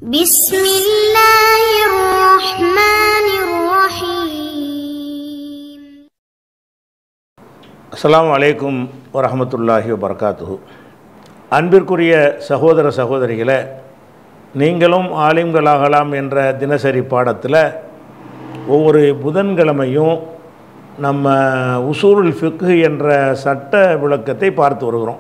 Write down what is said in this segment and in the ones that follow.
بسم الله الرحمن الرحيم அஸ்ஸலாமு அலைக்கும் வரஹமத்துல்லாஹி வபரகாத்துஹு அன்பிற்குரிய சகோதர சகோதரிகளே நீங்களும் ஆலிம்களாகலாம் என்ற தினசரி பாடத்தில் ஒவ்வொரு புதன்கிழமையும் நம்ம உசூருல் ஃபிக்கு என்ற சட்ட விளக்கத்தை பார்த்து வருகிறோம்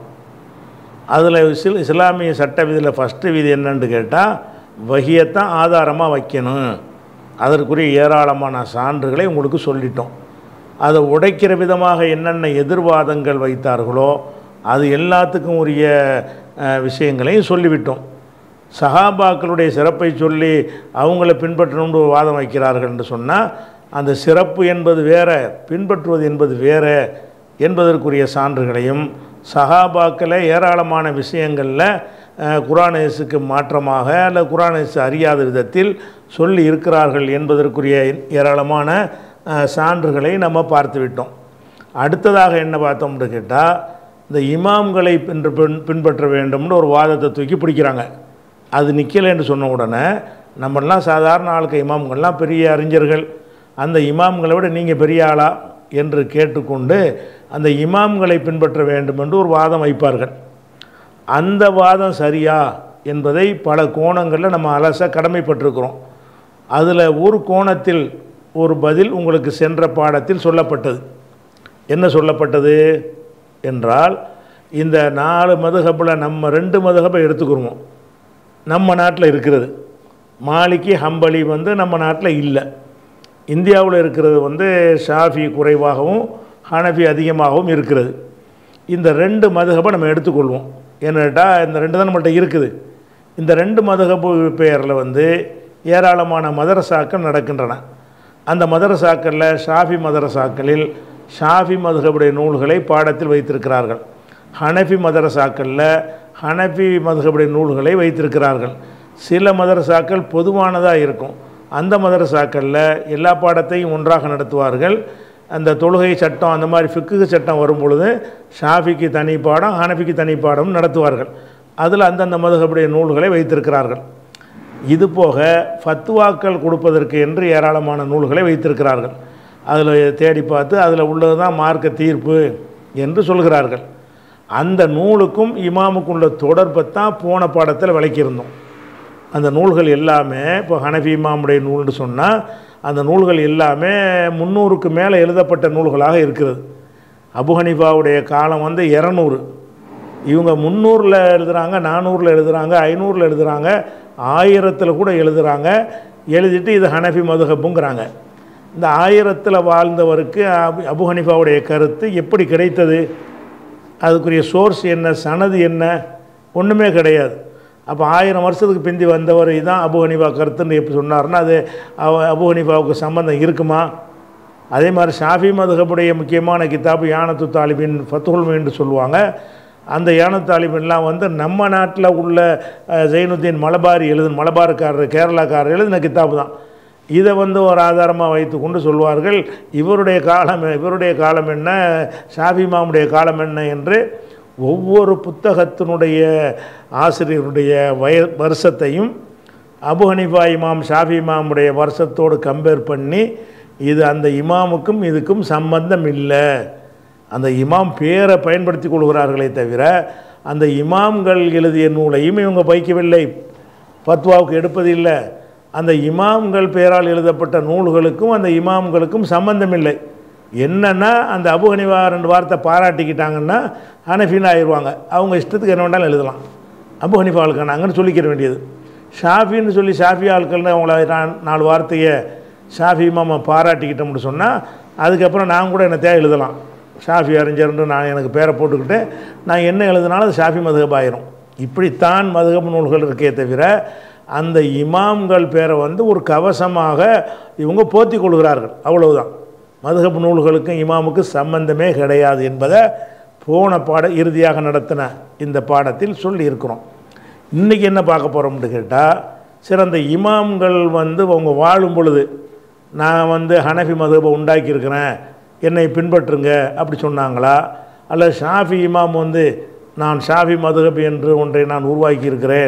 அதில் இஸ்ல இஸ்லாமிய சட்ட விதியில் ஃபஸ்ட்டு விதி என்னன்னு கேட்டால் வகியத்தான் ஆதாரமாக வைக்கணும் அதற்குரிய ஏராளமான சான்றுகளை உங்களுக்கு சொல்லிட்டோம் அதை உடைக்கிற விதமாக என்னென்ன எதிர்வாதங்கள் வைத்தார்களோ அது எல்லாத்துக்கும் உரிய அஹ், விஷயங்களையும் சொல்லிவிட்டோம் சஹாபாக்களுடைய சிறப்பை சொல்லி அவங்கள பின்பற்றணும்னு ஒரு வாதம் வைக்கிறார்கள் என்று சொன்னால் அந்த சிறப்பு என்பது வேற பின்பற்றுவது என்பது வேற என்பதற்குரிய சான்றுகளையும் சஹாபாக்களை ஏராளமான விஷயங்களில் குரானேசுக்கு மாற்றமாக அல்ல குரானேசு அறியாத விதத்தில் சொல்லி இருக்கிறார்கள் என்பதற்குரிய ஏராளமான அஹ், சான்றுகளை நம்ம பார்த்து விட்டோம் அடுத்ததாக என்ன பார்த்தோம்னு கேட்டால் இந்த இமாம்களை பின்பற்ற பின் பின்பற்ற வேண்டும்னு ஒரு வாதத்தை தூக்கி பிடிக்கிறாங்க அது நிற்கலைன்னு சொன்ன உடனே நம்மெல்லாம் சாதாரண ஆளுக்கு இமாம்கள்லாம் பெரிய அறிஞர்கள் அந்த இமாம்களை விட நீங்கள் பெரிய ஆளா என்று கேட்டுக்கொண்டு அந்த இமாம்களை பின்பற்ற வேண்டும் என்று ஒரு வாதம் வைப்பார்கள் அந்த வாதம் சரியா என்பதை பல கோணங்களில் நம்ம அலச கடமைப்பட்டிருக்கிறோம் அதில் ஒரு கோணத்தில் ஒரு பதில் உங்களுக்கு சென்ற பாடத்தில் சொல்லப்பட்டது என்ன சொல்லப்பட்டது என்றால் இந்த நாலு மதுகப்பில் நம்ம ரெண்டு மதுகப்பை எடுத்துக்கிருவோம் நம்ம நாட்டில் இருக்கிறது மாலிகி ஹம்பலி வந்து நம்ம நாட்டில் இல்லை இந்தியாவில் இருக்கிறது வந்து ஷாஃபி குறைவாகவும் ஹனஃபி அதிகமாகவும் இருக்கிறது இந்த ரெண்டு மதுகப்பை நம்ம எடுத்துக்கொள்வோம் ஏன்னாட்டா இந்த ரெண்டு தான் நம்மள்ட்ட இருக்குது இந்த ரெண்டு மதுகப்பு பெயரில் வந்து ஏராளமான மதரசாக்கள் நடக்கின்றன அந்த மதரசாக்களில் ஷாஃபி மதரசாக்களில் ஷாஃபி மதுகபுடைய நூல்களை பாடத்தில் வைத்திருக்கிறார்கள் ஹனஃபி மதரசாக்களில் ஹனஃபி மதுகபுடைய நூல்களை வைத்திருக்கிறார்கள் சில மதரசாக்கள் பொதுவானதாக இருக்கும் அந்த மதரசாக்களில் எல்லா பாடத்தையும் ஒன்றாக நடத்துவார்கள் அந்த தொழுகை சட்டம் அந்த மாதிரி ஃபிக்கு சட்டம் வரும் பொழுது ஷாஃபிக்கு தனி பாடம் ஹனஃபிக்கு தனி பாடம் நடத்துவார்கள் அதில் அந்தந்த மதுகபுடைய நூல்களை வைத்திருக்கிறார்கள் இது போக ஃபத்துவாக்கள் கொடுப்பதற்கு என்று ஏராளமான நூல்களை வைத்திருக்கிறார்கள் அதில் தேடி பார்த்து அதில் உள்ளது தான் மார்க்க தீர்ப்பு என்று சொல்கிறார்கள் அந்த நூலுக்கும் இமாமுக்கும் உள்ள தொடர்பை தான் போன பாடத்தில் விளக்கியிருந்தோம் அந்த நூல்கள் எல்லாமே இப்போ ஹனஃபி இமாமுடைய நூல்னு சொன்னால் அந்த நூல்கள் எல்லாமே முந்நூறுக்கு மேலே எழுதப்பட்ட நூல்களாக இருக்கிறது அபு ஹனீஃபாவுடைய காலம் வந்து இரநூறு இவங்க முந்நூறில் எழுதுகிறாங்க நானூறில் எழுதுகிறாங்க ஐநூறில் எழுதுகிறாங்க ஆயிரத்தில் கூட எழுதுகிறாங்க எழுதிட்டு இது ஹனஃபி மதுஹப்புங்கிறாங்க இந்த ஆயிரத்தில் வாழ்ந்தவருக்கு அபு அபு ஹனீஃபாவுடைய கருத்து எப்படி கிடைத்தது அதுக்குரிய சோர்ஸ் என்ன சனது என்ன ஒன்றுமே கிடையாது அப்போ ஆயிரம் வருஷத்துக்கு பிந்தி வந்தவர் இதான் அபு ஹனீஃபா கருத்துன்னு எப்படி சொன்னார்னா அது அவ- அபு ஹனீஃபாவுக்கு சம்பந்தம் இருக்குமா அதே மாதிரி ஷாஃபி மதுகபுடைய முக்கியமான கிதாபு யானத்து தாலிபின் ஃபத்துல் என்று சொல்லுவாங்க அந்த யானத்து தாலிபின்லாம் வந்து நம்ம நாட்டில் உள்ள அஹ், ஜைனுத்தீன் மலபாரி எழுது மலபார்காரர் கேரளாக்காரர் எழுதின கிதாபு தான் இதை வந்து ஒரு ஆதாரமாக வைத்து கொண்டு சொல்வார்கள் இவருடைய காலம் இவருடைய காலம் என்ன ஷாஃபி மாமுடைய காலம் என்ன என்று ஒவ்வொரு புத்தகத்தினுடைய ஆசிரியருடைய வய வருஷத்தையும் அபு ஹனீஃபா இமாம் ஷாஃபி இமாமுடைய வருஷத்தோடு கம்பேர் பண்ணி இது அந்த இமாமுக்கும் இதுக்கும் சம்பந்தம் இல்லை அந்த இமாம் பேரை பயன்படுத்தி கொள்கிறார்களே தவிர அந்த இமாம்கள் எழுதிய நூலையும் இவங்க வைக்கவில்லை ஃபத்வாவுக்கு எடுப்பதில்லை அந்த இமாம்கள் பெயரால் எழுதப்பட்ட நூல்களுக்கும் அந்த இமாம்களுக்கும் சம்பந்தம் இல்லை என்னன்னா அந்த அபு ஹனிவா ரெண்டு வார்த்தை பாராட்டிக்கிட்டாங்கன்னா ஹனஃபின்னு ஆயிடுவாங்க அவங்க இஷ்டத்துக்கு என்ன வேணாலும் எழுதலாம் அபு ஹனிஃபா ஆளுக்கானாங்கன்னு சொல்லிக்கிற வேண்டியது ஷாஃபின்னு சொல்லி ஷாஃபி ஆட்கள்னு அவங்கள நான் நாலு வார்த்தையை ஷாஃபி மாமா பாராட்டிக்கிட்டோம்னு சொன்னால் அதுக்கப்புறம் நான் கூட என்ன தேவை எழுதலாம் ஷாஃபி அறிஞர்னு நான் எனக்கு பேரை போட்டுக்கிட்டு நான் என்ன எழுதினாலும் அது ஷாஃபி மதுகப் ஆயிரும் இப்படித்தான் மதுகப் நூல்கள் இருக்கே தவிர அந்த இமாம்கள் பேரை வந்து ஒரு கவசமாக இவங்க போத்தி கொள்கிறார்கள் அவ்வளவுதான் மதுகப் நூல்களுக்கும் இமாமுக்கும் சம்பந்தமே கிடையாது என்பதை போன பாட இறுதியாக நடத்தின இந்த பாடத்தில் சொல்லி இருக்கிறோம் இன்றைக்கி என்ன பார்க்க போகிறோம்னு கேட்டால் சிறந்த இமாம்கள் வந்து அவங்க வாழும் பொழுது நான் வந்து ஹனஃபி மதுபை உண்டாக்கியிருக்கிறேன் என்னை பின்பற்றுங்க அப்படி சொன்னாங்களா அல்லது ஷாஃபி இமாம் வந்து நான் ஷாஃபி மதுஹப் என்று ஒன்றை நான் உருவாக்கி இருக்கிறேன்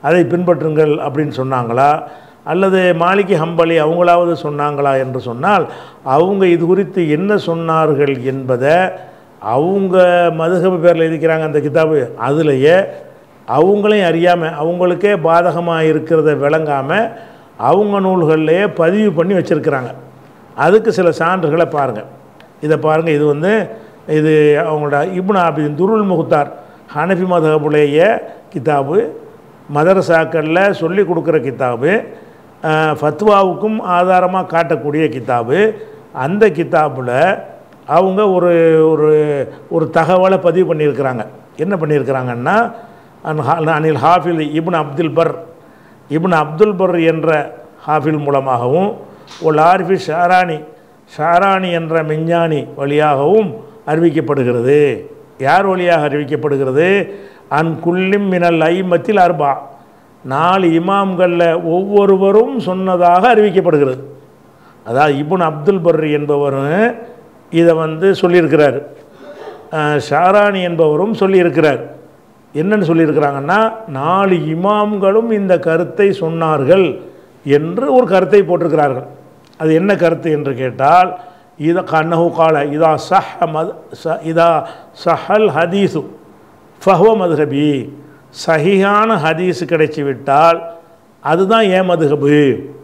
அதை பின்பற்றுங்கள் அப்படின்னு சொன்னாங்களா அல்லது மாலிகி ஹம்பலி அவங்களாவது சொன்னாங்களா என்று சொன்னால் அவங்க இது குறித்து என்ன சொன்னார்கள் என்பதை அவங்க மதுகப பேரில் இருக்கிறாங்க அந்த கிதாபு அதுலேயே அவங்களையும் அறியாமல் அவங்களுக்கே பாதகமாக இருக்கிறத விளங்காமல் அவங்க நூல்கள்லேயே பதிவு பண்ணி வச்சுருக்கிறாங்க அதுக்கு சில சான்றுகளை பாருங்கள் இதை பாருங்கள் இது வந்து இது அவங்களோட இப்னு ஆபிதின் துருள் முகுத்தார் ஹனஃபி மதகுடைய கிதாபு மதரசாக்களில் சொல்லி கொடுக்குற கிதாபு அஹ், ஃபத்வாவுக்கும் ஆதாரமாக காட்டக்கூடிய கிதாபு அந்த கிதாபில் அவங்க ஒரு ஒரு ஒரு தகவலை பதிவு பண்ணியிருக்கிறாங்க என்ன பண்ணியிருக்கிறாங்கன்னா அன் ஹா- அனில் ஹாஃபில் Ibn Abdul Barr Ibn Abdul Barr என்ற ஹாஃபில் மூலமாகவும் ஒரு ஆரிஃபி ஷாரானி ஷாரானி என்ற மெஞ்ஞானி வழியாகவும் அறிவிக்கப்படுகிறது யார் வழியாக அறிவிக்கப்படுகிறது அன் குல்லிம் மினல் ஐமத்தில் அர்பா நாலு இமாம்களில் ஒவ்வொருவரும் சொன்னதாக அறிவிக்கப்படுகிறது அதாவது இப்னு அப்துல் பர் என்பவரும் இதை வந்து சொல்லியிருக்கிறார் அஹ் ஷாரானி என்பவரும் சொல்லியிருக்கிறார் என்னன்னு சொல்லியிருக்கிறாங்கன்னா நாலு இமாம்களும் இந்த கருத்தை சொன்னார்கள் என்று ஒரு கருத்தை போட்டிருக்கிறார்கள் அது என்ன கருத்து என்று கேட்டால் இத கண்ணஹு கால இதா சஹ மத் ச இதா சஹல் ஹதீஸு ஃபஹ்வ மதுஹபி சஹிஹான ஹதீஸ் கிடைச்சி விட்டால் அதுதான் ஏன் மதுஹபு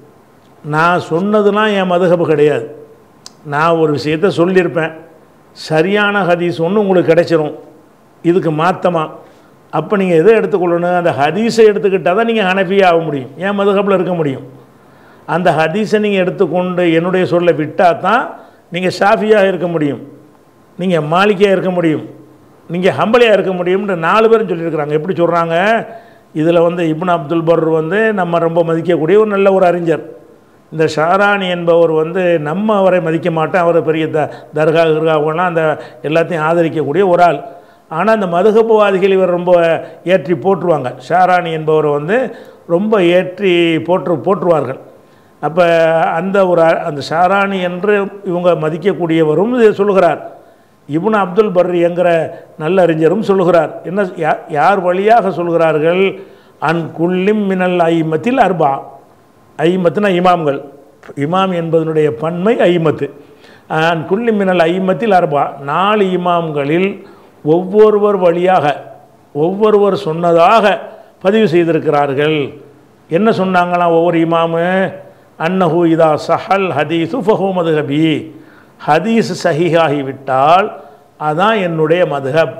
நான் சொன்னதுலாம் என் மதுஹபு கிடையாது நான் ஒரு விஷயத்தை சொல்லியிருப்பேன் சரியான ஹதீஸ் ஒன்று உங்களுக்கு கிடைச்சிரும் இதுக்கு மாத்தமா அப்போ நீங்கள் எதை எடுத்துக்கொள்ளணும் அந்த ஹதீஸை எடுத்துக்கிட்டால் தான் நீங்கள் ஹனஃபியா ஆக முடியும் ஏன் மதுஹபில் இருக்க முடியும் அந்த ஹதீஸை நீங்கள் எடுத்துக்கொண்டு என்னுடைய சொல்ல விட்டால் தான் நீங்கள் ஷாஃபியாக இருக்க முடியும் நீங்கள் மாலிக்கையாக இருக்க முடியும் நீங்கள் ஹம்பலியாக இருக்க முடியும்னு நாலு பேரும் சொல்லியிருக்கிறாங்க எப்படி சொல்கிறாங்க இதில் வந்து இப்னு அப்துல் பர் வந்து நம்ம ரொம்ப மதிக்கக்கூடிய ஒரு நல்ல ஒரு அறிஞர் இந்த ஷாரானி என்பவர் வந்து நம்ம அவரை மதிக்க மாட்டோம் அவர் பெரிய த தர்கா கிர்காவெல்லாம் அந்த எல்லாத்தையும் ஆதரிக்கக்கூடிய ஒரு ஆள் ஆனால் அந்த மதுகபவாதிகள் இவர் ரொம்ப ஏற்றி போற்றுவாங்க ஷாரானி என்பவரை வந்து ரொம்ப ஏற்றி போற்று போற்றுவார்கள் அப்போ அந்த ஒரு அ- அந்த ஷாரானி என்று இவங்க மதிக்கக்கூடியவரும் இதை சொல்லுகிறார் இப்னு அப்துல் பர் என்கிற நல்ல அறிஞரும் சொல்லுகிறார் என்ன யா- யார் வழியாக சொல்கிறார்கள் அன் குல்லிம் மினல் ஐமத்தில் அர்பா ஐமத்துனா இமாம்கள் இமாம் என்பதனுடைய பன்மை ஐமத்து அன் குல்லி மினல் ஐமத்தில் அர்பா நாலு இமாம்களில் ஒவ்வொருவர் வழியாக ஒவ்வொருவர் சொன்னதாக பதிவு செய்திருக்கிறார்கள் என்ன சொன்னாங்களாம் ஒவ்வொரு இமாமு அன்னஹு இதா சஹல் ஹதீஸு ஃபஹு மதுஹபி ஹதீஸ் சஹிஹாகிவிட்டால் அதான் என்னுடைய மதுஹப்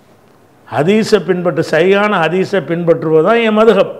ஹதீஸை பின்பற்று சரியான ஹதீஸை பின்பற்றுவது தான் என் மதுஹப்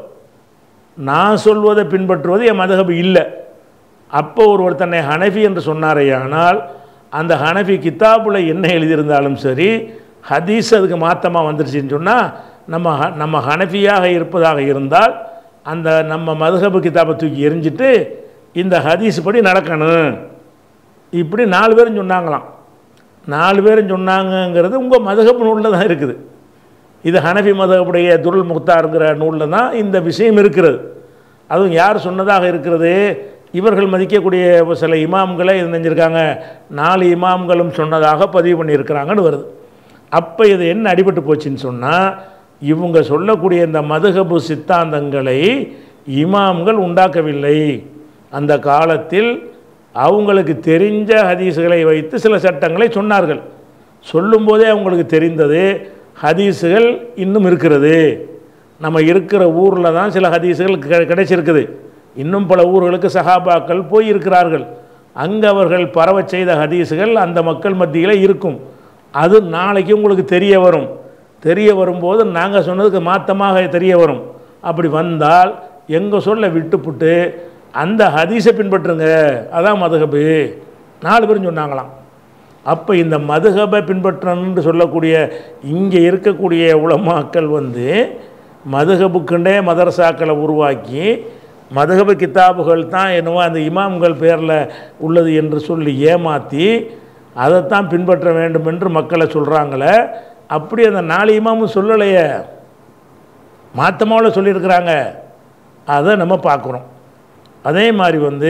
நான் சொல்வதை பின்பற்றுவது என் மதகபு இல்லை அப்போ ஒருவர் தன்னை ஹனஃபி என்று சொன்னாரேயானால் அந்த ஹனஃபி கித்தாபுல என்ன எழுதியிருந்தாலும் சரி ஹதீஸ் அதுக்கு மாத்தமாக வந்துருச்சுன்னு சொன்னால் நம்ம ஹ- நம்ம ஹனஃபியாக இருப்பதாக இருந்தால் அந்த நம்ம மதுஹபு கித்தாபை தூக்கி எரிஞ்சிட்டு இந்த ஹதீஸ் படி நடக்கணும் இப்படி நாலு பேரும் சொன்னாங்களாம் நாலு பேரும் சொன்னாங்கங்கிறது உங்கள் மதுஹப் நூலில் தான் இருக்குது இது ஹனஃபி மதகுடைய துருள் முக்தாருங்கிற நூலில் தான் இந்த விஷயம் இருக்கிறது அதுவும் யார் சொன்னதாக இருக்கிறது இவர்கள் மதிக்கக்கூடிய சில இமாம்களை இது செஞ்சுருக்காங்க நாலு இமாம்களும் சொன்னதாக பதிவு பண்ணியிருக்கிறாங்கன்னு வருது அப்போ இது என்ன அடிபட்டு போச்சுன்னு சொன்னால் இவங்க சொல்லக்கூடிய இந்த மதுகபு சித்தாந்தங்களை இமாம்கள் உண்டாக்கவில்லை அந்த காலத்தில் அவங்களுக்கு தெரிஞ்ச ஹதீஸுகளை வைத்து சில சட்டங்களை சொன்னார்கள் சொல்லும்போதே அவங்களுக்கு தெரிந்தது ஹதீஸுகள் இன்னும் இருக்கிறது நம்ம இருக்கிற ஊரில் தான் சில ஹதீஸுகள் கிடை- கிடைச்சிருக்குது இன்னும் பல ஊர்களுக்கு சஹாபாக்கள் போய் இருக்கிறார்கள் அங்கே அவர்கள் பரவச் செய்த ஹதீஸுகள் அந்த மக்கள் மத்தியில் இருக்கும் அது நாளைக்கு உங்களுக்கு தெரிய வரும் தெரிய வரும்போது நாங்கள் சொன்னதுக்கு மாத்தமாக தெரிய வரும் அப்படி வந்தால் எங்கள் சொல்ல விட்டுப்புட்டு அந்த ஹதீஸை பின்பற்றுங்க அதான் மதுகபு நாலு பேரும் சொன்னாங்களாம் அப்போ இந்த மதுகபை பின்பற்றணும்னு சொல்லக்கூடிய இங்கே இருக்கக்கூடிய உலமாக்கள் வந்து மதுகபுக்குண்டே மதரசாக்களை உருவாக்கி மதுகபு கித்தாபுகள் தான் என்னவோ அந்த இமாம்கள் பேரில் உள்ளது என்று சொல்லி ஏமாற்றி அதைத்தான் பின்பற்ற வேண்டும் என்று மக்களை சொல்கிறாங்களே அப்படி அந்த நாலு இமாமும் சொல்லலையே மாத்தமாவில் சொல்லியிருக்கிறாங்க அதை நம்ம பார்க்குறோம் அதே மாதிரி வந்து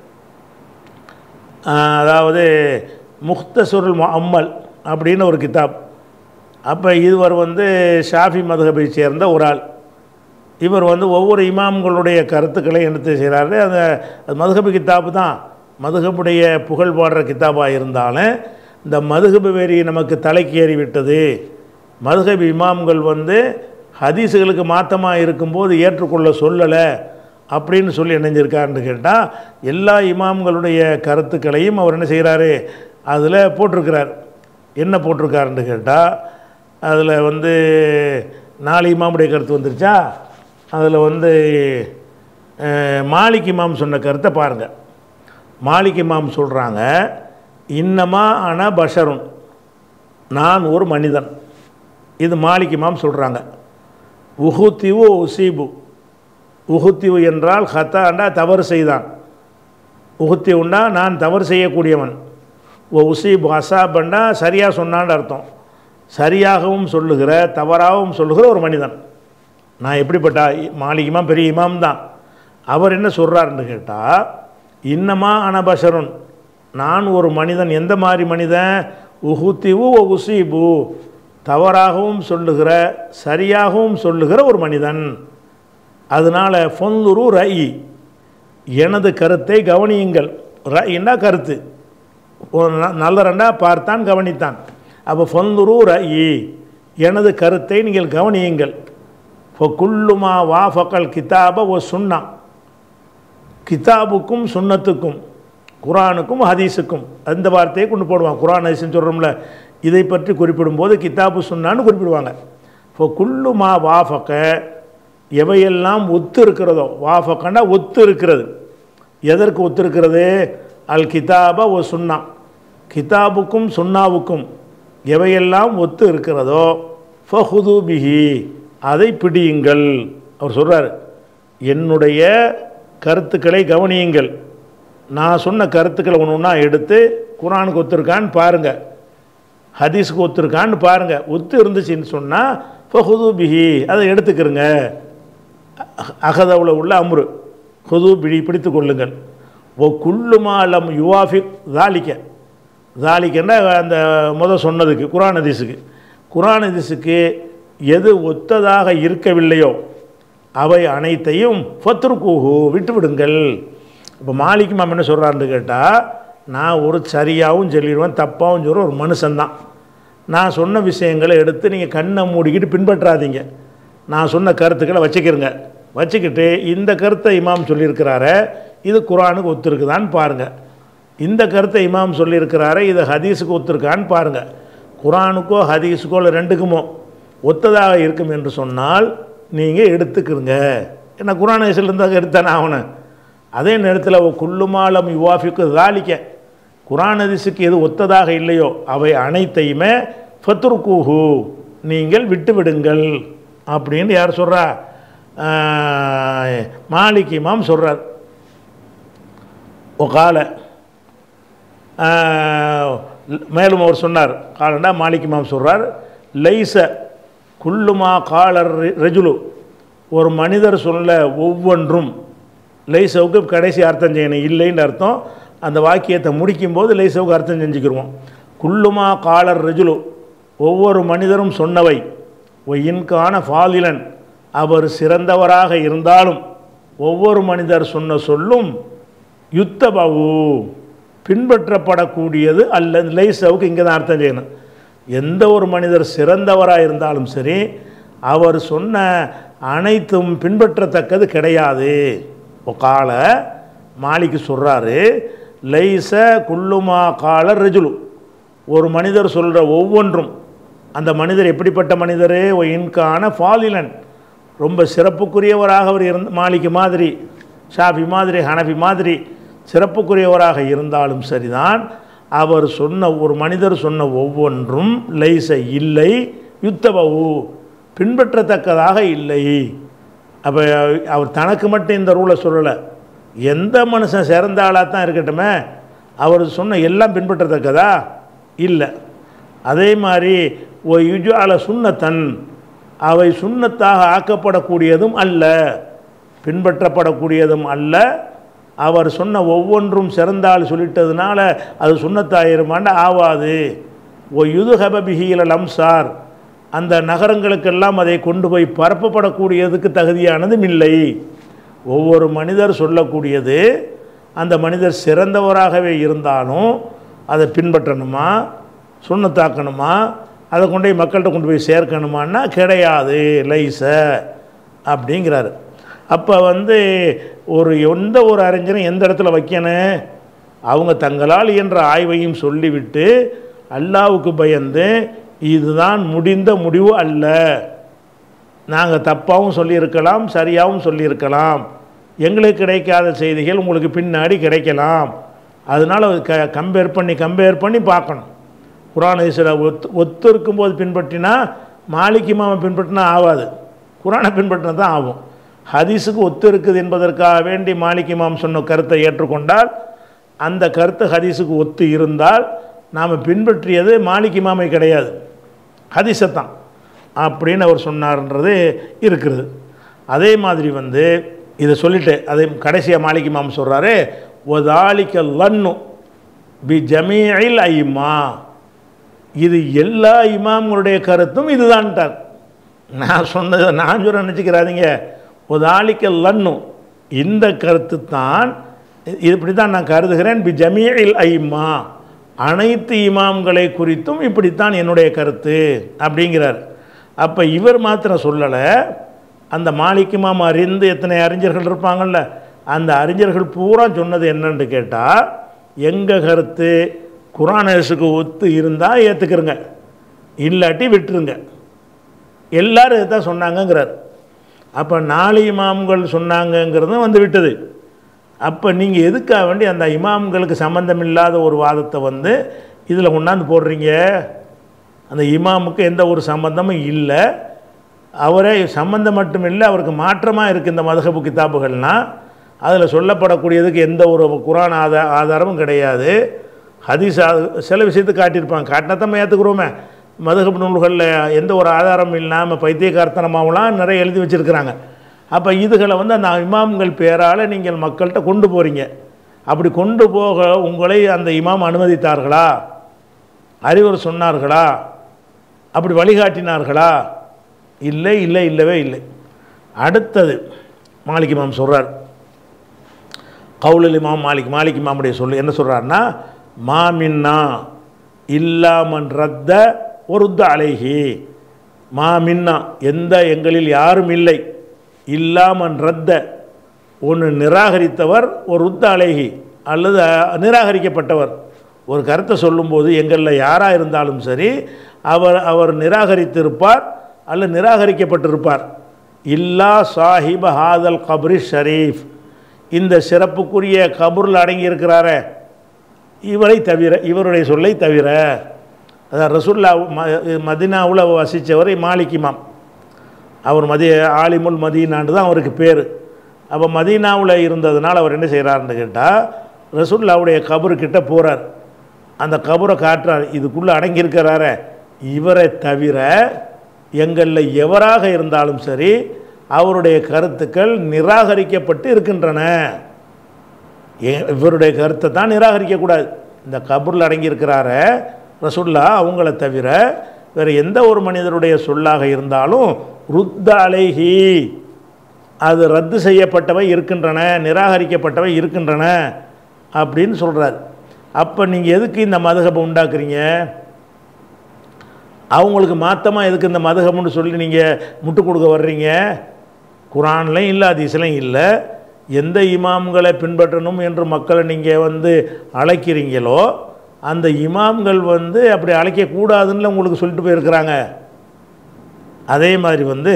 ஆஹ், அதாவது முக்தசுருல் முஅம்மல் அப்படின்னு ஒரு கிதாப் அப்போ இதுவர் வந்து ஷாஃபி மதுஹபை சேர்ந்த ஒரு ஆள் இவர் வந்து ஒவ்வொரு இமாம்களுடைய கருத்துக்களை எடுத்து செய்கிறாரு அந்த அது மதுகபு கித்தாபு தான் மதுகபுடைய புகழ் பாடுற கித்தாபாக இருந்தாலும் இந்த மதுகபு வெறி நமக்கு தலைக்கு ஏறி விட்டது மதுகபு இமாம்கள் வந்து ஹதீஸுகளுக்கு மாற்றமாக இருக்கும்போது ஏற்றுக்கொள்ள சொல்லலை அப்படின்னு சொல்லி இணைஞ்சிருக்காருன்னு கேட்டால் எல்லா இமாம்களுடைய கருத்துக்களையும் அவர் என்ன செய்கிறாரு அதில் போட்டிருக்கிறார் என்ன போட்டிருக்காருன்னு கேட்டால் அதில் வந்து நாலு இமாமுடைய கருத்து வந்துருச்சா அதில் வந்து அஹ், மாலிக் இமாம் சொன்ன கருத்தை பாருங்கள் மாலிக் இமாம் சொல்கிறாங்க இன்னமா அன பஷருன் நான் ஒரு மனிதன் இது மாலிக் இமாம் சொல்கிறாங்க உஹுத்திவு உசீபு உஹுத்திவு என்றால் ஹத்தாண்டா தவறு செய்தான் உகுத்திவுண்டா நான் தவறு செய்யக்கூடியவன் ஓ உசீபு அசாபண்டா சரியாக சொன்னான்னு அர்த்தம் சரியாகவும் சொல்லுகிற தவறாகவும் சொல்லுகிற ஒரு மனிதன் நான் எப்படிப்பட்ட இ- மாலிக் இமாம் பெரிய இமாம் தான் அவர் என்ன சொல்கிறாருன்னு கேட்டால் இன்னமா அனபஷருன் நான் ஒரு மனிதன் எந்த மாதிரி மனிதன் உஹுத்திவு ஓ உசீபு தவறாகவும் சொல்லுகிற சரியாகவும் சொல்லுகிற ஒரு மனிதன் அதனால் பொந்துரு ரை எனது கருத்தை கவனியுங்கள் ரயின்னா கருத்து ஒரு ந- நல்ல ரெண்டா பார்த்தான் கவனித்தான் அப்போ பொந்துரு ரை எனது கருத்தை நீங்கள் கவனியுங்கள் இப்போ குல்லுமா வாஃபக்கல் கிதாப ஓ சுன்னா கிதாபுக்கும் சுன்னத்துக்கும் குரானுக்கும் ஹதீஸுக்கும் அந்த வார்த்தையை கொண்டு போடுவான் குரான் ஹதீஸ்னு சொல்கிறோம்ல இதை பற்றி குறிப்பிடும்போது கிதாபு சுன்னான்னு குறிப்பிடுவாங்க இப்போ குல்லுமா வாஃபக்க எவையெல்லாம் ஒத்து இருக்கிறதோ வாஃபக்கன்னா ஒத்து இருக்கிறது எதற்கு ஒத்து இருக்கிறது அல் கிதாப ஓ சுன்னா கிதாபுக்கும் சுன்னாவுக்கும் எவையெல்லாம் ஒத்து இருக்கிறதோ ஃபஹுது பிஹி அதை பிடியுங்கள் அவர் சொல்றார் என்னுடைய கருத்துக்களை கவனியுங்கள் நான் சொன்ன கருத்துக்களை ஒன்று ஒன்றா எடுத்து குரானுக்கு ஒத்துருக்கான்னு பாருங்கள் ஹதீஸுக்கு ஒத்துருக்கான்னு பாருங்கள் ஒத்து இருந்துச்சுன்னு சொன்னால் ஃபஹுது பிஹி அதை எடுத்துக்கிறங்க அகதவுல உள்ள அம்ரு ஹுது பிடி பிடித்து கொள்ளுங்கள் ஓ குல்லுமாலம் யுவாஃபிக் தாலிக்க தாலிக்கன்னா அந்த முத சொன்னதுக்கு குரான் ஹதீஸுக்கு குரான் ஹதீஸுக்கு எது ஒத்ததாக இருக்கவில்லையோ அவை அனைத்தையும் ஃபத்ருக்கூஹு விட்டு விடுங்கள் இப்போ மாலிக் மாம் என்ன சொல்கிறாருன்னு கேட்டால் நான் ஒரு சரியாகவும் சொல்லிடுவேன் தப்பாகவும் சொல்கிற ஒரு மனுஷன்தான் நான் சொன்ன விஷயங்களை எடுத்து நீங்கள் கண்ணை மூடிக்கிட்டு பின்பற்றாதீங்க நான் சொன்ன கருத்துக்களை வச்சுக்கிறங்க வச்சுக்கிட்டு இந்த கருத்தை இமாம் சொல்லியிருக்கிறாரே இது குரானுக்கு ஒத்துருக்குதான்னு பாருங்கள் இந்த கருத்தை இமாம் சொல்லியிருக்கிறாரே இது ஹதீஸுக்கு ஒத்துருக்கான்னு பாருங்கள் குரானுக்கோ ஹதீஸுக்கோ இல்லை ரெண்டுக்குமோ ஒத்ததாக இருக்கும் என்று சொன்னால் நீங்கள் எடுத்துக்கிறங்க ஏன்னா குரான் ஹதீஸ்லேருந்து எடுத்தானே ஆகணும் அதே நேரத்தில் குள்ளுமாலம் யுவாஃபிக்கு தாலிக்க குரான் ஹதீஸுக்கு எது ஒத்ததாக இல்லையோ அவை அனைத்தையுமே ஃபத்ருக்கூஹு நீங்கள் விட்டு விடுங்கள் அப்படின்னு யார் சொல்கிறா மாலிக் இமாம் சொல்கிறார் கால மேலும் அவர் சொன்னார் காலண்டா மாலிக் இமாம் சொல்கிறார் லைச குல்லுமா காலர் ரெஜுலு ஒரு மனிதர் சொல்ல ஒவ்வொன்றும் லைசவுக்கு கடைசி அர்த்தம் செய்யணும் இல்லைன்னு அர்த்தம் அந்த வாக்கியத்தை முடிக்கும்போது லைசவுக்கு அர்த்தம் செஞ்சுக்கிருவோம் குல்லுமா காலர் ரெஜுலு ஒவ்வொரு மனிதரும் சொன்னவை ஒயின்கான ஃபாலிலன் அவர் சிறந்தவராக இருந்தாலும் ஒவ்வொரு மனிதர் சொன்ன சொல்லும் யுத்தபவு பின்பற்றப்படக்கூடியது அல்ல லைசவுக்கு இங்கே தான் அர்த்தம் செய்யணும் எந்த ஒரு மனிதர் சிறந்தவராக இருந்தாலும் சரி அவர் சொன்ன அனைத்தும் பின்பற்றத்தக்கது கிடையாது கால மாலிக்கு சொல்கிறாரு லைச குல்லுமா கால ரெஜுலு ஒரு மனிதர் சொல்கிற ஒவ்வொன்றும் அந்த மனிதர் எப்படிப்பட்ட மனிதர் இன்கான ஃபாலிலன் ரொம்ப சிறப்புக்குரியவராக அவர் இருந்த மாலிக்கு மாதிரி ஷாஃபி மாதிரி ஹனஃபி மாதிரி சிறப்புக்குரியவராக இருந்தாலும் சரிதான் அவர் சொன்ன ஒரு மனிதர் சொன்ன ஒவ்வொன்றும் லைச இல்லை யுத்தபவு பின்பற்றத்தக்கதாக இல்லை அப்போ அவர் தனக்கு மட்டும் இந்த ரூலை சொல்லலை எந்த மனுஷன் சிறந்த ஆளாக தான் இருக்கட்டுமே அவர் சொன்ன எல்லாம் பின்பற்றத்தக்கதா இல்லை அதே மாதிரி ஓ யுஜு அல சுண்ணத்தன் அவை சுண்ணத்தாக ஆக்கப்படக்கூடியதும் அல்ல பின்பற்றப்படக்கூடியதும் அல்ல அவர் சொன்ன ஒவ்வொன்றும் சிறந்தால் சொல்லிட்டதுனால அது சுண்ணத்தாயிருமாண்ட ஆவாது ஓ யுது ஹபபிஹீல லம்சார் அந்த நகரங்களுக்கெல்லாம் அதை கொண்டு போய் பரப்பப்படக்கூடியதுக்கு தகுதியானதும் இல்லை ஒவ்வொரு மனிதர் சொல்லக்கூடியது அந்த மனிதர் சிறந்தவராகவே இருந்தாலும் அதை பின்பற்றணுமா சுண்ணத்தாக்கணுமா அதை கொண்டு போய் மக்கள்கிட்ட கொண்டு போய் சேர்க்கணுமான்னா கிடையாது லைச அப்படிங்கிறாரு அப்போ வந்து ஒரு எந்த ஒரு அறிஞரும் எந்த இடத்துல வைக்கணும் அவங்க தங்களால் என்ற ஆய்வையும் சொல்லிவிட்டு அல்லாவுக்கு பயந்து இதுதான் முடிந்த முடிவு அல்ல நாங்கள் தப்பாகவும் சொல்லியிருக்கலாம் சரியாகவும் சொல்லியிருக்கலாம் எங்களுக்கு கிடைக்காத செய்திகள் உங்களுக்கு பின்னாடி கிடைக்கலாம் அதனால் க கம்பேர் பண்ணி கம்பேர் பண்ணி பார்க்கணும் குரான் ஹதீஸில் ஒத்து ஒத்து இருக்கும்போது பின்பற்றினா மாலிக் இமாமை பின்பற்றினா ஆகாது குரானை பின்பற்றினா தான் ஆகும் ஹதீஸுக்கு ஒத்து இருக்குது என்பதற்காக வேண்டி மாலிக் இமாம் சொன்ன கருத்தை ஏற்றுக்கொண்டால் அந்த கருத்து ஹதீஸுக்கு ஒத்து இருந்தால் நாம் பின்பற்றியது மாலிக் இமாமை கிடையாது ஹதீஸை தான் அப்படின்னு அவர் சொன்னார்ன்றது இருக்கிறது அதே மாதிரி வந்து இதை சொல்லிட்டு அதே கடைசியாக மாலிக் இமாம் சொல்கிறாரு ஒதாலிக்க லன்னு பி ஜமீல் ஐமா இது எல்லா இமாம்களுடைய கருத்தும் இதுதான்ட்டார் நான் சொன்னது நான் சொல்ல நினச்சிக்கிறாதீங்க ஒதாலிக்க லன்னு இந்த கருத்து தான் இது இப்படி தான் நான் கருதுகிறேன் பி ஜமீல் ஐமா அனைத்து இமாம்களை குறித்தும் இப்படித்தான் என்னுடைய கருத்து அப்படிங்கிறார் அப்போ இவர் மாத்திரம் சொல்லலை அந்த மாலிக் இமாம் அறிந்து எத்தனை அறிஞர்கள் இருப்பாங்கள்ல அந்த அறிஞர்கள் பூரா சொன்னது என்னன்னு கேட்டால் எங்கள் கருத்து குரானேசுக்கு ஒத்து இருந்தால் ஏற்றுக்கிறங்க இல்லாட்டி விட்டுருங்க எல்லாரும் இதான் சொன்னாங்கங்கிறார் அப்போ நாலு இமாம்கள் சொன்னாங்கங்கிறதும் வந்து விட்டது அப்போ நீங்கள் எதுக்காக வேண்டி அந்த இமாம்களுக்கு சம்மந்தம் இல்லாத ஒரு வாதத்தை வந்து இதில் கொண்டாந்து போடுறீங்க அந்த இமாமுக்கு எந்த ஒரு சம்பந்தமும் இல்லை அவரே சம்பந்தம் மட்டும் இல்லை அவருக்கு மாற்றமாக இருக்குது இந்த மதகபு கிதாபுகள்னால் அதில் சொல்லப்படக்கூடியதுக்கு எந்த ஒரு குரான் ஆதா ஆதாரமும் கிடையாது ஹதீஸ் ஆ- சில விஷயத்தை காட்டியிருப்பாங்க காட்டினா தான் ஏற்றுக்குறோமே மதுகப் நூல்களில் எந்த ஒரு ஆதாரமும் இல்லாமல் பைத்தியகார்த்தனமாகலாம் நிறைய எழுதி வச்சுருக்கிறாங்க அப்போ இதுகளை வந்து அந்த இமாம்கள் பேரால் நீங்கள் மக்கள்கிட்ட கொண்டு போகிறீங்க அப்படி கொண்டு போக உங்களை அந்த இமாம் அனுமதித்தார்களா அறிவுரை சொன்னார்களா அப்படி வழிகாட்டினார்களா இல்லை இல்லை இல்லவே இல்லை அடுத்தது மாலிக் இமாம் சொல்கிறார் கவுலுல் இமாம் மாலிக் மாலிக் இமாமுடைய சொல்லு என்ன சொல்கிறாருன்னா மாமின்னா இல்லாமன் ரத்த ஒருத்த அலைகி மாமின்னா எந்த எங்களில் யாரும் இல்லை இல்லாமன் ரத்த ஒன்று நிராகரித்தவர் ஒரு உத்த அலைகி அல்லது அஹ், நிராகரிக்கப்பட்டவர் ஒரு கருத்தை சொல்லும்போது எங்களில் யாராக இருந்தாலும் சரி அவர் அவர் நிராகரித்திருப்பார் அல்லது நிராகரிக்கப்பட்டிருப்பார் இல்லா சாஹிப ஹாதல் கப்ரி ஷரீஃப் இந்த சிறப்புக்குரிய கபூரில் அடங்கியிருக்கிறாரே இவரை தவிர இவருடைய சொல்லை தவிர அதான் ரசுல்லா ம- மதினாவுல வசித்தவர் மாலிக் இமாம் அவர் மதி ஆலிமுல் மதீனான்னு தான் அவருக்கு பேர் அப்போ மதீனாவில் இருந்ததுனால அவர் என்ன செய்கிறாருன்னு கேட்டால் ரசுல்லாவுடைய கபரு கிட்ட போகிறார் அந்த கபரை காட்டுறார் இதுக்குள்ளே அடங்கியிருக்கிறாரே இவரை தவிர எங்களில் எவராக இருந்தாலும் சரி அவருடைய கருத்துக்கள் நிராகரிக்கப்பட்டு இருக்கின்றன ஏ- இவருடைய கருத்தை தான் நிராகரிக்கக்கூடாது இந்த கபூரில் அடங்கியிருக்கிறார ரசுல்லா அவங்கள தவிர வேறு எந்த ஒரு மனிதருடைய சொல்லாக இருந்தாலும் ருத்த அலைஹி அது ரத்து செய்யப்பட்டவை இருக்கின்றன நிராகரிக்கப்பட்டவை இருக்கின்றன அப்படின்னு சொல்கிறார் அப்போ நீங்கள் எதுக்கு இந்த மதுகபை உண்டாக்குறீங்க அவங்களுக்கு மாத்தமாக எதுக்கு இந்த மதுகம்னு சொல்லி நீங்கள் முட்டு கொடுக்க வர்றீங்க குரான்லையும் இல்லை அதிசலையும் இல்லை எந்த இமாம்களை பின்பற்றணும் என்று மக்களை நீங்கள் வந்து அழைக்கிறீங்களோ அந்த இமாம்கள் வந்து அப்படி அழைக்கக்கூடாதுன்னு உங்களுக்கு சொல்லிட்டு போயிருக்கிறாங்க அதே மாதிரி வந்து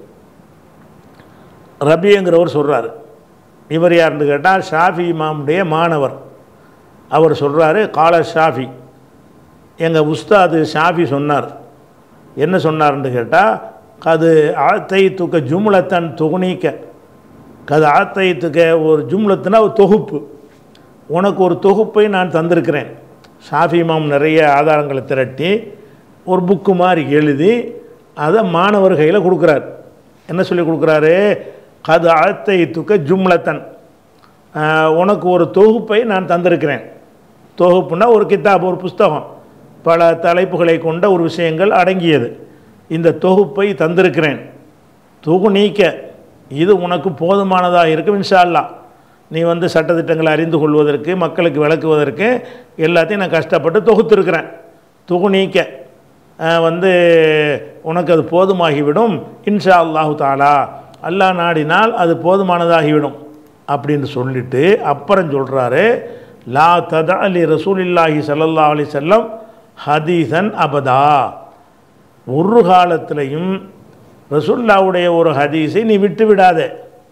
ரபிங்கிறவர் சொல்கிறார் இவர் யாருன்னு கேட்டால் ஷாஃபி இமாமுடைய மாணவர் அவர் சொல்கிறாரு கால ஷாஃபி எங்கள் உஸ்தாது ஷாஃபி சொன்னார் என்ன சொன்னார்னு கேட்டால் கது ஆத்தை துக்க ஜும்லத்தன் துகுனிக்க கது ஆத்தை துக்க ஒரு ஜும்லத்துனா ஒரு தொகுப்பு உனக்கு ஒரு தொகுப்பை நான் தந்திருக்கிறேன் ஷாஃபி இமாம் நிறைய ஆதாரங்களை திரட்டி ஒரு புக்கு மாதிரி எழுதி அதை மாணவர் கையில் கொடுக்குறார் என்ன சொல்லி கொடுக்குறாரு கது ஆத்தை துக்க ஜும்லத்தன் ஆஹ், உனக்கு ஒரு தொகுப்பை நான் தந்திருக்கிறேன் தொகுப்புனா ஒரு கித்தாப் ஒரு புஸ்தகம் பல தலைப்புகளை கொண்ட ஒரு விஷயங்கள் அடங்கியது இந்த தொகுப்பை தந்திருக்கிறேன் தொகு நீக்க இது உனக்கு போதுமானதாக இருக்கும் இன்ஷா அல்லாஹ் நீ வந்து சட்டத்திட்டங்களை அறிந்து கொள்வதற்கு மக்களுக்கு விளக்குவதற்கு எல்லாத்தையும் நான் கஷ்டப்பட்டு தொகுத்திருக்கிறேன் தொகு நீக்க அஹ், வந்து உனக்கு அது போதுமாகிவிடும் இன்ஷா அல்லாஹு தாலா அல்லாஹ் நாடினால் அது போதுமானதாகிவிடும் அப்படின்னு சொல்லிட்டு அப்புறம் சொல்கிறாரு லா தத அலி ரசூலில்லாஹி ஸல்லல்லாஹு அலைஹி வஸல்லம் ஹதீசன் அபதா ஒரு காலத்திலையும் ரசூல்லாவுடைய ஒரு ஹதீஸை நீ விட்டு விடாதே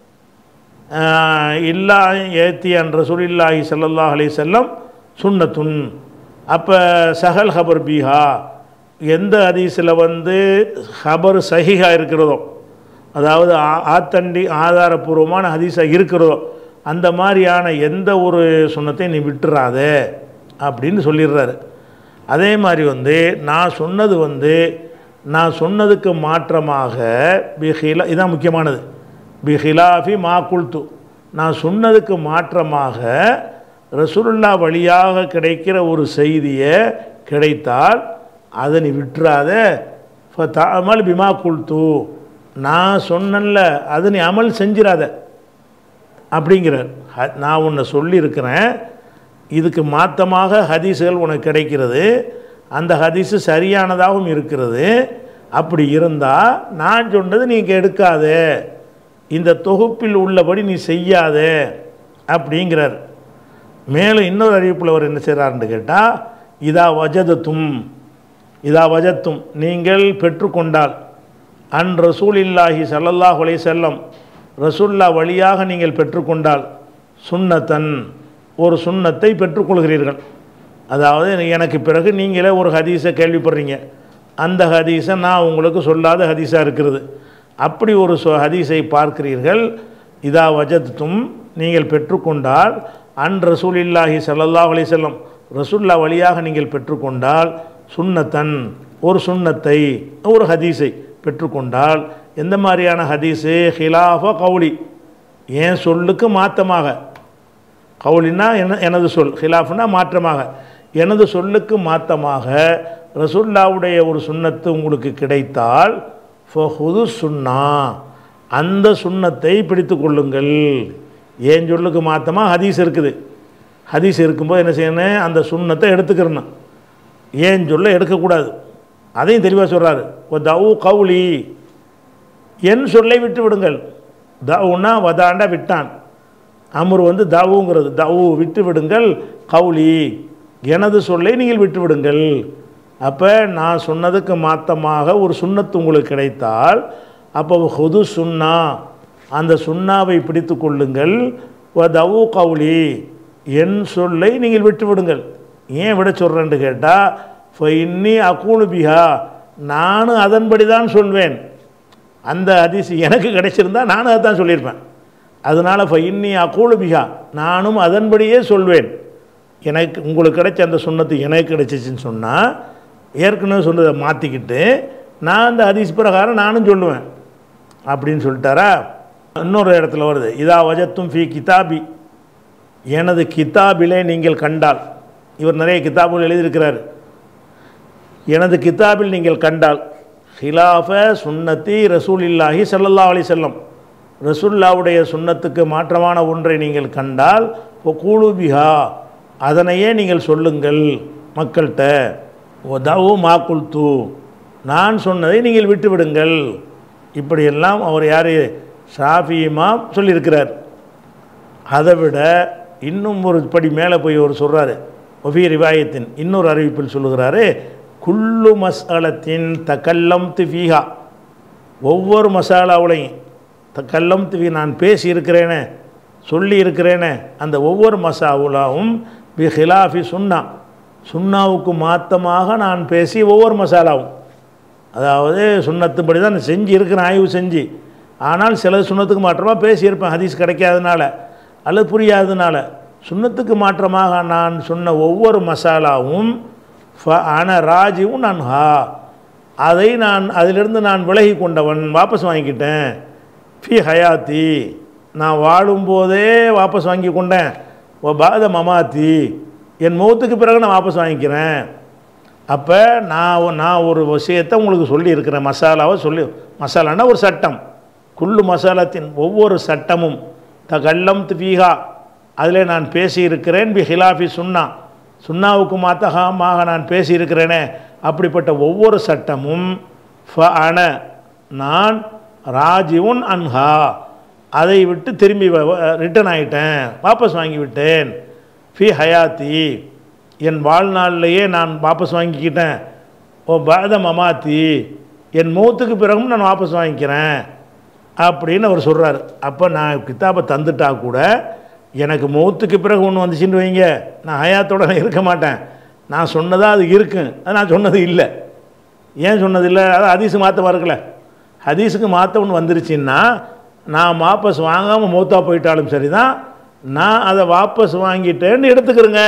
ஆஹ் இல்லா ஏத்தியன் ரசூலில்லாஹி ஸல்லல்லாஹு அலைஹி வஸல்லம் சுன்னத்துன் அப்போ சஹல் ஹபர் பீஹா எந்த ஹதீஸில் வந்து ஹபர் சஹிஹா இருக்கிறதோ அதாவது ஆ- ஆத்தண்டி ஆதாரபூர்வமான ஹதீஸாக இருக்கிறதோ அந்த மாதிரியான எந்த ஒரு சுண்ணத்தையும் நீ விட்டுறாதே அப்படின்னு சொல்லிடுறாரு அதே மாதிரி வந்து நான் சொன்னது வந்து நான் சொன்னதுக்கு மாற்றமாக பிஹிலா இதான் முக்கியமானது பிஹிலாஃபி மா குல்து நான் சொன்னதுக்கு மாற்றமாக ரசூலுல்லா வழியாக கிடைக்கிற ஒரு செய்தியை கிடைத்தால் அதை நீ விட்டுறாத அமல் பிமா குல்து நான் சொன்னேன்ல அதை நீ அமல் செஞ்சிடாத அப்படிங்கிறார் ஹ- நான் உன்னை சொல்லியிருக்கிறேன் இதுக்கு மாற்றமாக ஹதீஸுகள் உனக்கு கிடைக்கிறது அந்த ஹதீஸு சரியானதாகவும் இருக்கிறது அப்படி இருந்தால் நான் சொன்னது நீ எடுக்காதே இந்த தொகுப்பில் உள்ளபடி நீ செய்யாதே அப்படிங்கிறார் மேலும் இன்னொரு அறிவிப்பில் அவர் என்ன செய்கிறாருன்னு கேட்டால் இதா வஜதத்தும் இதா வஜத்தும் நீங்கள் பெற்றுக்கொண்டால் அன் ரசூலில்லாஹி ஸல்லல்லாஹு அலைஹி செல்லம் ரசூல்லா வழியாக நீங்கள் பெற்றுக்கொண்டால் சுன்னத்தன் ஒரு சுன்னத்தை பெற்றுக்கொள்கிறீர்கள் அதாவது எனக்கு பிறகு நீங்களே ஒரு ஹதீஸை கேள்விப்படுறீங்க அந்த ஹதீஸை நான் உங்களுக்கு சொல்லாத ஹதீஸாக இருக்கிறது அப்படி ஒரு சொ ஹதீஸை பார்க்கிறீர்கள் இதா வஜத்தும் நீங்கள் பெற்றுக்கொண்டால் அன் ரசூலில்லாஹி ஸல்லல்லாஹு அலைஹி வஸல்லம் ரசூல்லா வழியாக நீங்கள் பெற்றுக்கொண்டால் சுன்னத்தன் ஒரு சுன்னத்தை ஒரு ஹதீஸை பெற்றுக்கொண்டால் எந்த மாதிரியான ஹதீஸு ஹிலாஃப கவுலி என் சொல்லுக்கு மாற்றமாக கவுலினா என எனது சொல் ஹிலாஃப்னா மாற்றமாக எனது சொல்லுக்கு மாற்றமாக ரசூல்லாவுடைய ஒரு சுன்னத்து உங்களுக்கு கிடைத்தால் ஃபஹுது சுன்னா அந்த சுன்னத்தை பிடித்து கொள்ளுங்கள் ஏன் சொல்லுக்கு மாற்றமாக ஹதீஸ் இருக்குது ஹதீஸ் இருக்கும்போது என்ன செய்யணும் அந்த சுன்னத்தை எடுத்துக்கிறணும் ஏன் சொல்ல எடுக்கக்கூடாது அதையும் தெளிவாக சொல்கிறாரு தவு கவுலி என் சொல்லை விட்டு விடுங்கள் தவுனா வதாண்டா விட்டான் அமர் வந்து தவுங்கிறது தவு விட்டு விடுங்கள் கவுலி எனது சொல்லை நீங்கள் விட்டு விடுங்கள் அப்போ நான் சொன்னதுக்கு மாற்றமாக ஒரு சுண்ணத்து உங்களுக்கு கிடைத்தால் அப்போ ஹுது சுன்னா அந்த சுண்ணாவை பிடித்து கொள்ளுங்கள் வ தவு கவுலி என் சொல்லை நீங்கள் விட்டு விடுங்கள் ஏன் விட சொல்கிறேன்னு கேட்டால் இப்போ இன்னி அக்கூணு பிஹா நானும் அதன்படி தான் சொல்வேன் அந்த ஹதீஸ் எனக்கு கிடைச்சிருந்தா நானும் அதை தான் சொல்லியிருப்பேன் அதனால் இப்போ இன்னி அக்கூலு பிகா நானும் அதன்படியே சொல்வேன் எனக்கு உங்களுக்கு கிடைச்ச அந்த சுண்ணத்து எனக்கு கிடைச்சிச்சின்னு சொன்னால் ஏற்கனவே சொன்னதை மாற்றிக்கிட்டு நான் அந்த ஹதீஸ் பிரகாரம் நானும் சொல்லுவேன் அப்படின்னு சொல்லிட்டாரா இன்னொரு இடத்துல வருது இதா வஜத்தும் ஃபி கிதாபி எனது கிதாபிலே நீங்கள் கண்டால் இவர் நிறைய கிதாபுகள் எழுதியிருக்கிறார் எனது கிதாபில் நீங்கள் கண்டால் ஹிலாஃப சுன்னத்தி ரசூலில்லாஹி ஸல்லல்லாஹு அலைஹி செல்லம் ரசூல்லாவுடைய சுன்னத்துக்கு மாற்றமான ஒன்றை நீங்கள் கண்டால் கூலு பிஹா அதனையே நீங்கள் சொல்லுங்கள் மக்கள்கிட்ட ஒதவு மாக்குல்து நான் சொன்னதை நீங்கள் விட்டுவிடுங்கள் இப்படியெல்லாம் அவர் யார் ஷாஃபி இமாம் சொல்லியிருக்கிறார் அதை விட இன்னும் ஒரு படி மேலே போய் அவர் சொல்கிறாரு ஒஃபி ரிவாயத்தின் இன்னொரு அறிவிப்பில் சொல்லுகிறாரு குல்லு மசாலத்தின் தக்கல்லம் திஃபீஹா ஒவ்வொரு மசாலாவுலையும் தக்கல்லம் திஃபி நான் பேசி இருக்கிறேனே சொல்லி இருக்கிறேனே அந்த ஒவ்வொரு மசாவுலாவும் பி ஹிலாஃபி சுன்னா சுன்னாவுக்கு மாத்தமாக நான் பேசி ஒவ்வொரு மசாலாவும் அதாவது சுண்ணத்துப்படி தான் நான் செஞ்சு இருக்கிறேன் ஆய்வு செஞ்சு ஆனால் சில சுண்ணத்துக்கு மாற்றமாக பேசியிருப்பேன் ஹதீஸ் கிடைக்காதனால அல்லது புரியாததுனால சுண்ணத்துக்கு மாற்றமாக நான் சொன்ன ஒவ்வொரு மசாலாவும் ஃப அன ராஜிவும் நான் ஹா அதை நான் அதிலிருந்து நான் விலகி கொண்டவன் வாபஸ் வாங்கிக்கிட்டேன் ஃபி ஹயாத்தி நான் வாழும்போதே வாபஸ் வாங்கி கொண்டேன் ஓ பாத மமாத்தி என் மௌத்துக்கு பிறகு நான் வாபஸ் வாங்கிக்கிறேன் அப்போ நான் ஒ- நான் ஒரு விஷயத்தை உங்களுக்கு சொல்லியிருக்கிறேன் மசாலாவை சொல்லி மசாலான்னா ஒரு சட்டம் குள்ளு மசாலத்தின் ஒவ்வொரு சட்டமும் த கல்லம் துபீகா அதில் நான் பேசியிருக்கிறேன் பி ஹிலாஃபி சுன்னா சுன்னாவுக்கு மாத்தகமாக நான் பேசியிருக்கிறேனே அப்படிப்பட்ட ஒவ்வொரு சட்டமும் ஃப அன நான் ராஜிவுன் அன்ஹா அதை விட்டு திரும்பி ரிட்டர்ன் ஆகிட்டேன் வாபஸ் வாங்கி விட்டேன் ஃபி ஹயாத்தி என் வாழ்நாளிலேயே நான் வாபஸ் வாங்கிக்கிட்டேன் ஓ பாத மமாத்தி என் மூத்துக்கு பிறகும் நான் வாபஸ் வாங்கிக்கிறேன் அப்படின்னு அவர் சொல்கிறார் அப்போ நான் கித்தாபை தந்துட்டா கூட எனக்கு மௌத்துக்கு பிறகு ஒன்று வந்துச்சுன்னு வைங்க நான் ஹயாத்தோட நான் இருக்க மாட்டேன் நான் சொன்னதா அது இருக்கும் அது நான் சொன்னது இல்லை ஏன் சொன்னது இல்லை அது ஹதீஸு மாற்ற இருக்கல ஹதீஸுக்கு மாற்ற ஒன்று வந்துருச்சுன்னா நான் வாபஸ் வாங்காமல் மௌத்தா போயிட்டாலும் சரி தான் நான் அதை வாபஸ் வாங்கிட்டேன்னு எடுத்துக்கிறேங்க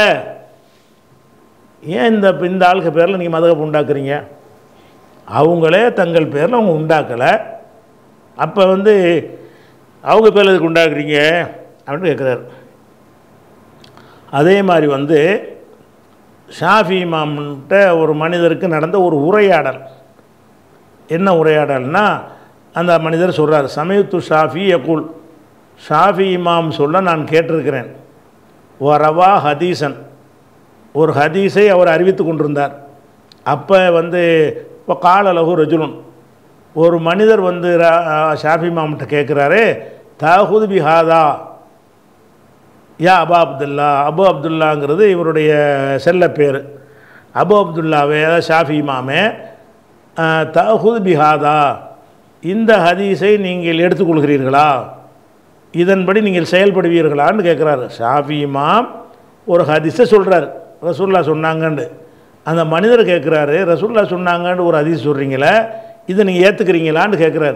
ஏன் இந்த இந்த ஆளுக்கு பேரில் நீங்கள் மதகப்பு உண்டாக்குறீங்க அவங்களே தங்கள் பேரில் அவங்க உண்டாக்கலை அப்போ வந்து அவங்க பேரில் இதுக்கு உண்டாக்குறீங்க அப்படின்னு கேட்குறாரு அதே மாதிரி வந்து ஷாஃபி இமாம்கிட்ட ஒரு மனிதருக்கு நடந்த ஒரு உரையாடல் என்ன உரையாடல்னா அந்த மனிதர் சொல்கிறார் சமயத்து ஷாஃபி யகுல் ஷாஃபி இமாம் சொல்ல நான் கேட்டிருக்கிறேன் ஓ ரவா ஹதீசன் ஒரு ஹதீஸை அவர் அறிவித்து கொண்டிருந்தார் அப்போ வந்து இப்போ காலலகு ரஜுலுன் ஒரு மனிதர் வந்து ரா- ஷாஃபி இமாம்கிட்ட கேட்குறாரு தாஹுது பிஹாதா யா அபா அப்துல்லா அபு அப்துல்லாங்கிறது இவருடைய செல்ல பேர் அபு அப்துல்லாவே அதாவது ஷாஃபி இமாமே தஹுத் பிஹாதா இந்த ஹதீஸை நீங்கள் எடுத்துக்கொள்கிறீர்களா இதன்படி நீங்கள் செயல்படுவீர்களான்னு கேட்குறாரு ஷாஃபி இமாம் ஒரு ஹதீஸை சொல்கிறார் ரசூல்லா சொன்னாங்கன்னு அந்த மனிதர் கேட்குறாரு ரசூல்லா சொன்னாங்கன்னு ஒரு ஹதீஸ் சொல்கிறீங்களே இதை நீங்கள் ஏற்றுக்கிறீங்களான்னு கேட்குறாரு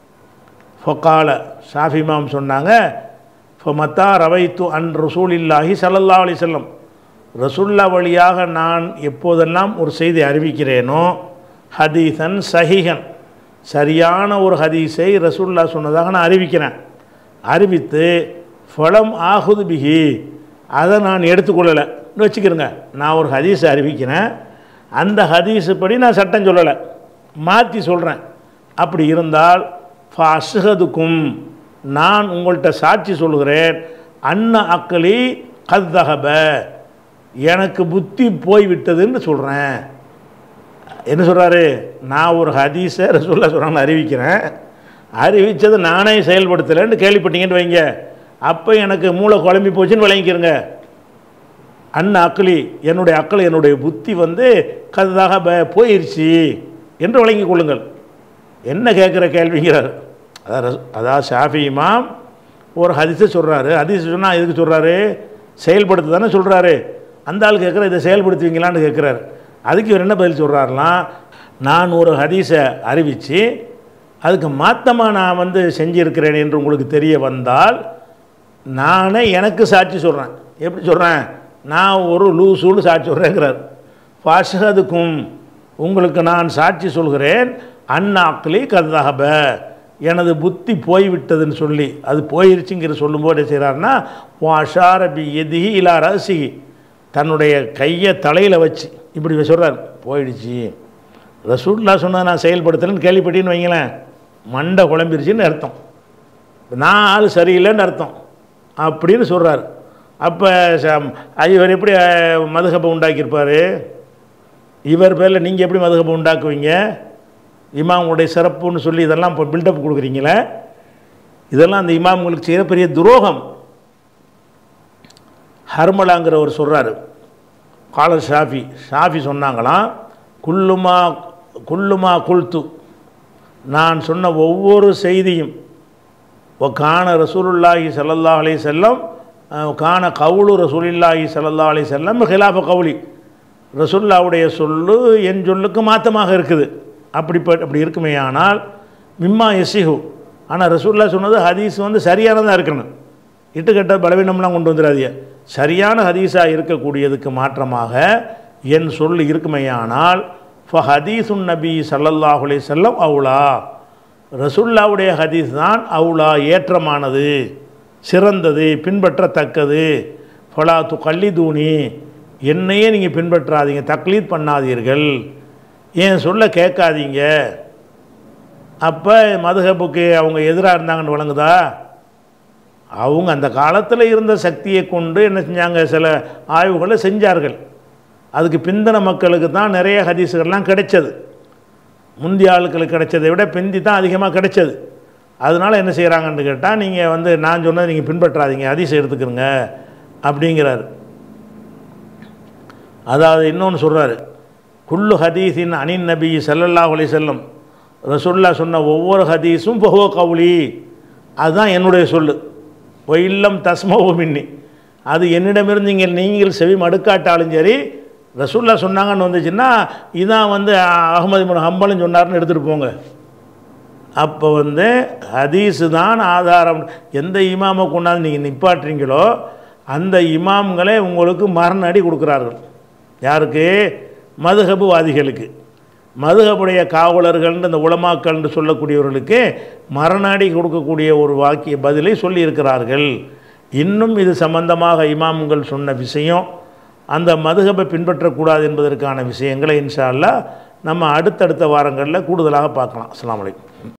ஃபொக்கால ஷாஃபி இமாம் சொன்னாங்க மத்தா ரவைத்து அன் ரசூலில்லாஹி ஸல்லல்லாஹு அலைஹி வஸல்லம் ரசூல்லா வழியாக நான் எப்போதெல்லாம் ஒரு செய்தி அறிவிக்கிறேனோ ஹதீசன் சஹீஹன் சரியான ஒரு ஹதீஸை ரசூல்லா சொன்னதாக நான் அறிவிக்கிறேன் அறிவித்து ஃபலம் ஆகுது பிஹி அதை நான் எடுத்துக்கொள்ளலை வச்சுக்கிறேங்க நான் ஒரு ஹதீஸை அறிவிக்கிறேன் அந்த ஹதீஸு படி நான் சட்டம் சொல்லலை மாற்றி சொல்கிறேன் அப்படி இருந்தால் ஃபஸ்ஹதுக்கும் நான் உங்கள்கிட்ட சாட்சி சொல்கிறேன் அன்ன அக்களி கத்தகப எனக்கு புத்தி போய்விட்டதுன்னு சொல்கிறேன் என்ன சொல்கிறாரு நான் ஒரு ஹதீஸை ரசூல்லா சொல்கிறாங்கன்னு அறிவிக்கிறேன் அறிவித்தது நானே செயல்படுத்தலைன்னு கேள்விப்பட்டீங்கன்னு வைங்க அப்போ எனக்கு மூளை குழம்பி போச்சுன்னு விளங்கிக்கிறங்க அண்ணன் அக்களி என்னுடைய அக்கள் என்னுடைய புத்தி வந்து கதாக ப- போயிருச்சு என்று விளங்கிக் கொள்ளுங்கள் என்ன கேட்குற கேள்விங்கிறார் அதாவது ரச- அதாவது ஷாஃபி இமாம் ஒரு ஹதீஸை சொல்கிறாரு ஹதீஸ் சொன்னால் எதுக்கு சொல்கிறாரு செயல்படுத்த தானே சொல்கிறாரு அந்த ஆள் கேட்குற இதை செயல்படுத்துவீங்களான்னு கேட்குறாரு அதுக்கு இவர் என்ன பதில் சொல்கிறாருலாம் நான் ஒரு ஹதீஸை அறிவித்து அதுக்கு மாத்தமாக நான் வந்து செஞ்சிருக்கிறேன் என்று உங்களுக்கு தெரிய வந்தால் நானே எனக்கு சாட்சி சொல்கிறேன் எப்படி சொல்கிறேன் நான் ஒரு லூசூன்னு சாட்சி சொல்கிறேங்கிறார் ஃபாஷதுக்கும் உங்களுக்கு நான் சாட்சி சொல்கிறேன் அந்நாக்களி கதகப எனது புத்தி போய்விட்டதுன்னு சொல்லி அது போயிருச்சுங்கிற சொல்லும்போது என்ன செய்கிறாருன்னா வாஷாரபி எதிகி இலா ரசிகி தன்னுடைய கையை தலையில் வச்சு இப்படி சொல்கிறார் போயிடுச்சு ரசூல்லா சொன்னதை நான் செயல்படுத்தலைன்னு கேள்விப்பட்டேன்னு வைங்களேன் மண்டை குழம்பிருச்சுன்னு அர்த்தம் நான் ஆள் சரியில்லைன்னு அர்த்தம் அப்படின்னு சொல்கிறார் அப்போ இவர் எப்படி மதுகப்பை உண்டாக்கியிருப்பார் இவர் பேரில் நீங்கள் எப்படி மதுகப்பை உண்டாக்குவீங்க இமாமுடைய சிறப்புன்னு சொல்லி இதெல்லாம் இப்போ பில்டப் கொடுக்குறீங்களே இதெல்லாம் அந்த இமாம்களுக்கு செய்கிற பெரிய துரோகம் ஹர்மலாங்கிறவர் சொல்கிறாரு காலர் ஷாஃபி ஷாஃபி சொன்னாங்களாம் குல்லுமா குல்லுமா குல்து நான் சொன்ன ஒவ்வொரு செய்தியும் ஒ கான ரசூலுல்லாஹி ஸல்லல்லாஹு அலைஹி செல்லம் கான கவுலு ரசூலில்லாஹி ஸல்லல்லாஹு அலைஹி செல்லம் ஹிலாஃப கவுலி ரசூல்லாவுடைய சொல்லு என் சொல்லுக்கு மாற்றமாக இருக்குது அப்படி அப்படி இருக்குமே ஆனால் மிம்மா எசிஹு ஆனால் ரசூல்லா சொன்னது ஹதீஸ் வந்து சரியானதாக இருக்கணும் இட்டுக்கட்ட பலவீனம்லாம் கொண்டு வந்துடாதீங்க சரியான ஹதீஸாக இருக்கக்கூடியதுக்கு மாற்றமாக என் சொல் இருக்குமேயானால் ஃப ஹதீசுன் நபி ஸல்லல்லாஹு அலைஹி செல்லம் அவுலா ரசுல்லாவுடைய ஹதீஸ் தான் அவுலா ஏற்றமானது சிறந்தது பின்பற்றத்தக்கது ஃபலா து கல்லிதூனி என்னையே நீங்கள் பின்பற்றாதீங்க தக்லீத் பண்ணாதீர்கள் ஏன் சொல்ல கேட்காதீங்க அப்போ மதுஹபுக்கு அவங்க எதிராக இருந்தாங்கன்னு வழங்குதா அவங்க அந்த காலத்தில் இருந்த சக்தியை கொண்டு என்ன செஞ்சாங்க சில ஆய்வுகளை செஞ்சார்கள் அதுக்கு பிந்தின மக்களுக்கு தான் நிறைய ஹதீஸுகள்லாம் கிடைச்சது முந்தைய ஆளுக்களுக்கு கிடைச்சதை விட பிந்தி தான் அதிகமாக கிடைச்சது அதனால் என்ன செய்கிறாங்கன்னு கேட்டால் நீங்கள் வந்து நான் சொன்னதை நீங்கள் பின்பற்றாதீங்க ஹதீஸை எடுத்துக்கிறங்க அப்படிங்கிறாரு அதாவது இன்னொன்று சொல்கிறாரு குல்லு ஹதீஸின் அனின் நபி ஸல்லல்லாஹு அலைஹி செல்லம் ரசுல்லா சொன்ன ஒவ்வொரு ஹதீஸும் பஹுவ கவுலி அதுதான் என்னுடைய சொல்லு ஒயில்லம் தஸ்மவு மின்னி அது என்னிடமிருந்து நீங்கள் நீங்கள் செவி மடுக்காட்டாலும் சரி ரசுல்லா சொன்னாங்கன்னு வந்துச்சுன்னா இதான் வந்து அகமது முன் ஹம்பலும் சொன்னார்னு எடுத்துகிட்டு போங்க அப்போ வந்து ஹதீஸு தான் ஆதாரம் எந்த இமாமை கொண்டாந்து நீங்கள் நிப்பாட்டுறீங்களோ அந்த இமாம்களே உங்களுக்கு மரண அடி கொடுக்குறார்கள் யாருக்கு மதுஹபுவாதிகளுக்கு மதுஹபுடைய காவலர்கள்னு இந்த உலமாக்கள்னு சொல்லக்கூடியவர்களுக்கு மரண அடி கொடுக்கக்கூடிய ஒரு வாக்கிய பதிலை சொல்லியிருக்கிறார்கள் இன்னும் இது சம்பந்தமாக இமாம்கள் சொன்ன விஷயம் அந்த மதுஹபை பின்பற்றக்கூடாது என்பதற்கான விஷயங்களை இன்ஷா அல்லாஹ் நம்ம அடுத்தடுத்த வாரங்களில் கூடுதலாக பார்க்கலாம் அஸ்ஸலாமு அலைக்கும்